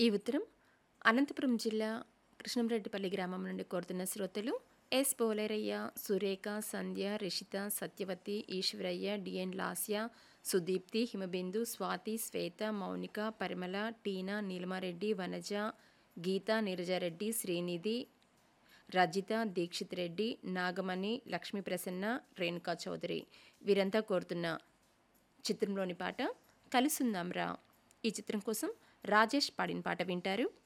ఈ ఉత్తరం అనంతపురం జిల్లా కృష్ణంరెడ్డిపల్లి గ్రామం నుండి కోరుతున్న శ్రోతలు ఎస్ పోలేరయ్య సురేఖ సంధ్య రిషిత సత్యవతి ఈశ్వరయ్య డిఎన్ లాస్య సుదీప్తి హిమబిందు స్వాతి శ్వేత మౌనిక పరిమళ టీనా నీలమారెడ్డి వనజ గీత నీరజారెడ్డి శ్రీనిధి రజిత దీక్షిత్ రెడ్డి నాగమణి లక్ష్మీ ప్రసన్న రేణుకా చౌదరి వీరంతా కోరుతున్న చిత్రంలోని పాట కలుసుందాంరా ఈ చిత్రం కోసం రాజేష్ పాడిన పాట వింటారు